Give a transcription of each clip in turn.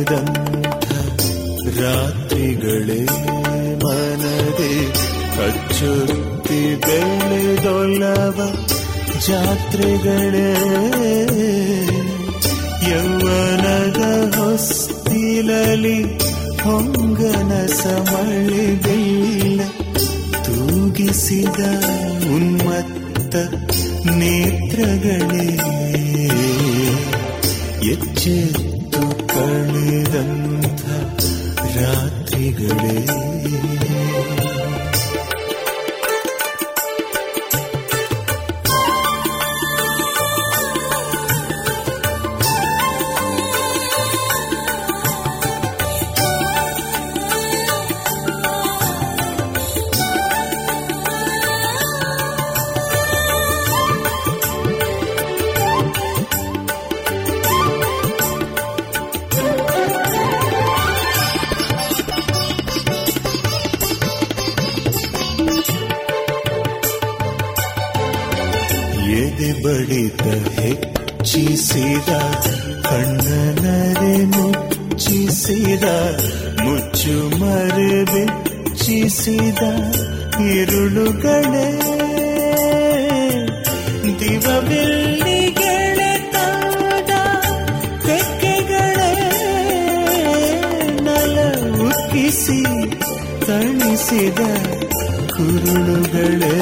ಕಳೆದಂಥ ರಾತ್ರಿಗಳೇ ಮನದೆ ಕಚ್ಚುತ್ತಿ ಬೆಳೆದೊಲ್ಲವ ಜಾತ್ರೆಗಳೇ ಯೌವನದ ಹೊಸ್ತಿಲಲಿ ಹೊಂಗನ ಸಮಳಿದಿಲ್ಲ ತೂಗಿಸಿದ ಉನ್ಮತ್ತ ನೇತ್ರಗಳೇ ಎಚ್ಚೆತ್ತು ಕಳೆದಂಥ ರಾತ್ರಿಗಳೇ ಎದೆ ಬಡಿತ ಹೆಚ್ಚಿಸಿದ ಕಣ್ಣನರೆ ಮುಚ್ಚಿಸಿದ ಮುಚ್ಚು ಮರೆ ಬೆಚ್ಚಿಸಿದ ಇರುಳುಗಳೇ ದಿವವೆಲ್ಲಿಗೆಳೆ ತಾದ ತೆಕ್ಕೆಗಳೇ ನಲ ಉಕ್ಕಿಸಿ ತಣಿಸಿದ ಕುರುಳುಗಳೇ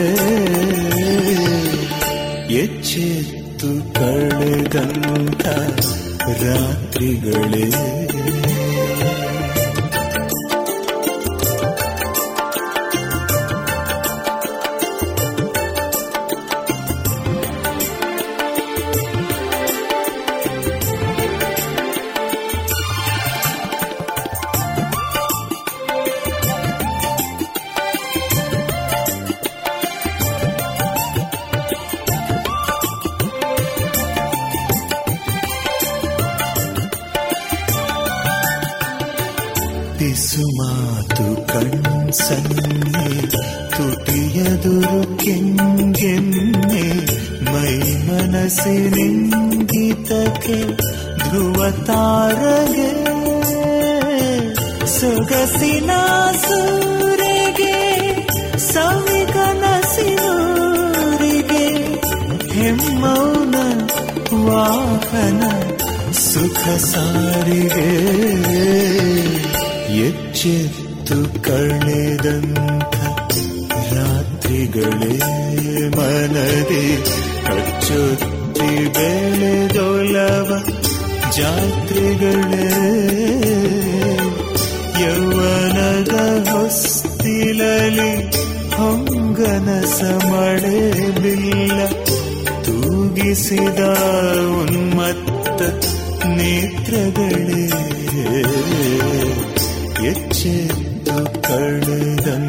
ಎಚ್ಚೆತ್ತು ಕಳೆದಂಥ ರಾತ್ರಿಗಳೇ ಪಿಸುಮಾತು ಕಣ್ಸನ್ನೆ ತುಟಿಯದುರು ಕೆಂಗೆನ್ನೆ ಮೈ ಮನಸ್ಸಿನಿಂಗಿತಕ್ಕೆ ಧ್ರುವ ತಾರಗೆ ಸೊಗಸಿನ ಸೂರೆಗೆ ಸವಿಕನಸಿನೂರಿಗೆ ಹೆಮ್ಮೌನ ವಾಹನ ಸುಖ ಸಾರಿಗೆ ಎಚ್ಚೆತ್ತು ಕಳೆದಂಥ ರಾತ್ರಿಗಳೇ ಮನದೆ ಕಚ್ಚುತ್ತಿ ಬೆಳೆದೊಲವ ಜಾತ್ರೆಗಳೇ ಯೌವನದ ಹೊಸ್ತಿಲಲಿ ಹೊಂಗನ ಸಮಳೆ ಬಿಲ್ಲ ತೂಗಿಸಿದ ಉನ್ಮತ್ತ ನೇತ್ರಗಳೇ ಎಚ್ಚೆತ್ತು ಕಳೆದಂಥ